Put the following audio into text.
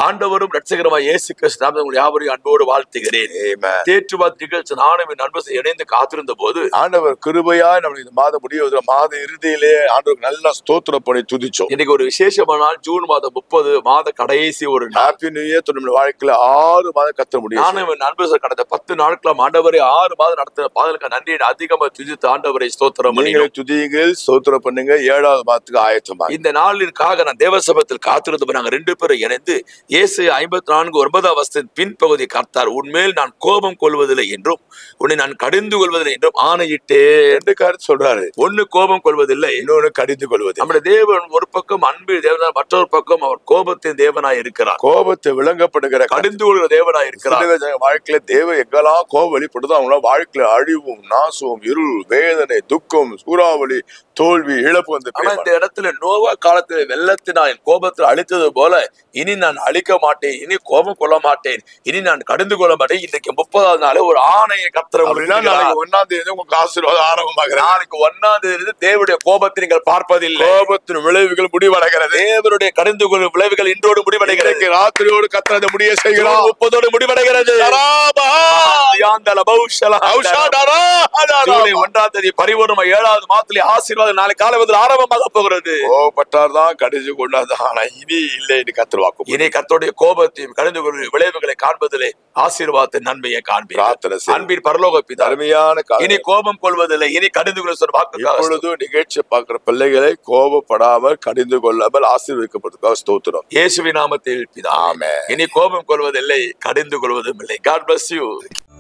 ஆண்டவரும் ரட்சகரமாய் இயேசு கிறிஸ்து நாமத்தில் உங்கள் யாவரையும் அன்போடு வாழ்த்துகிறேன் Amen. தேற்றுவாத் நிகழ்ச்சி நானும் என் நண்பர் இணைந்து காத்திருந்த போது ஆண்டவர் கிருபையா நம்மளுக்கு இந்த மாதம் முடிய மாத இறுதியிலே ஆண்டவருக்கு நல்லா ஸ்தோத்திரம் பண்ணி துதிச்சோம் இன்னைக்கு ஒரு விசேஷமான நாள் ஜூன் மாதம் முப்பது மாத கடைசி ஒரு நாள் ஹாப்பி நியூ இயர் நம்மளுடைய வாழ்க்கையில ஆறு மாதம் கத்த முடியும் நானும் என் நண்பர் கடந்த பத்து நாட்களாம் ஆண்டவரை ஆறு மாதம் நடத்தின பாதலுக்கு நன்றி அதிகமா துதித்து ஆண்டவரை ஸ்தோத்திரம் பண்ணினோம். நீங்களே துதியுங்கள் ஸ்தோத்திரம் பண்ணுங்க ஏழாவது மாதத்துக்கு ஆயத்தமா இந்த நாளிற்காக நான் தேவசபத்தில் காத்திருந்தப்ப நாங்க ரெண்டு பேரும் இணைந்து இயேசு ஐம்பத்தி நான்கு ஒன்பதாம் வருஷத்தின் பின்பகுதி கர்த்தார் உன்மேல் நான் கோபம் கொள்வதில்லை என்றும் உன்னை நான் கடிந்து கொள்வதில்லை என்றும் ஆணையிட்டேன் ரெண்டு கருத்து சொல்றாரு ஒண்ணு கோபம் கொள்வதில்லை இன்னொன்னு கடிந்து கொள்வது நம்முடைய தேவன் ஒரு பக்கம் அன்பில் தேவனாய் மற்றொரு பக்கம் அவர் கோபத்தின் தேவனாய் இருக்கிறார் கோபத்தை விளங்கப்படுகிற கடிந்து கடிந்து கொள்கிற தேவனாய் இருக்கிறார் வாழ்க்கையில தேவ எங்கெல்லாம் கோபம் வெளிப்படுதோ அவங்கள வாழ்க்கையில அழிவும் நாசமும் இருள் வேதனை துக்கம் சூறாவளி தோல்வி இழப்பு வந்து ஆனா இந்த இடத்துல நோவா காலத்துல வெள்ளத்தினால் என் கோபத்தில் அழித்தது போல இனி நான் அழிக்க மாட்டேன் இனி கோபம் கொள்ள மாட்டேன் இனி நான் கடிந்து கொள்ள மாட்டேன் இன்னைக்கு முப்பதாவது நாள் ஒரு ஆணையை கத்திர அப்படின்னா நாளைக்கு ஒன்னாம் தேதி உங்களுக்கு ஆசீர்வாதம் ஆரம்பமாகிறது நாளைக்கு ஒன்னாம் தேதி தேவனுடைய கோபத்தை நீங்கள் பார்ப்பதில்லை கோபத்தின் விளைவுகள் முடிவடைகிறது தேவனுடைய கடிந்து கொள்ளும் விளைவுகள் இன்றோடு முடிவடைகிறது இன்றைக்கு ராத்திரியோடு கத்தனை முடிய செய்கிறோம் ஜூன் முப்பதோடு முடிவடைகிறது தராபா. தியாந்தல பௌஷலா. ஔஷா தரா. ஜூலை ஒன்றாம் தேதி பரிபூர்ணமா ஏழாவது மாதத்திலே ஆசீர்வாதம் நாளை காலை வந்து ஆரம்பமாக போகிறது கோபப்பட்டார் தான் கடிச்சு கொண்டாதான் ஆனா இனி இல்லைன்னு கத்துருவாக்கும் இனி கர்த்தருடைய கோபத்தையும் கடிந்து கொள்ளும் விளைவுகளை காண்பதிலே ஆசீர்வாதத்தின் நன்மையை காண்பீர் பிரார்த்தனை செய்யும் அன்பின் பரலோக பிதா அருமையான காலம். இனி கோபம் கொள்வதில்லை இனி கடிந்து கொள்ள சொன்ன வாக்கு இப்பொழுதும் நிகழ்ச்சி பார்க்கிற பிள்ளைகளை கோபப்படாமல் கடிந்து கொள்ளாமல் ஆசீர்வதிக்கப்படுறதுக்காக ஸ்தோத்திரம் இயேசுவின் நாமத்தில் பிதா ஆமென். இனி கோபம் கொள்வதில்லை கடிந்து கொள்வதும் இல்லை காட் bless you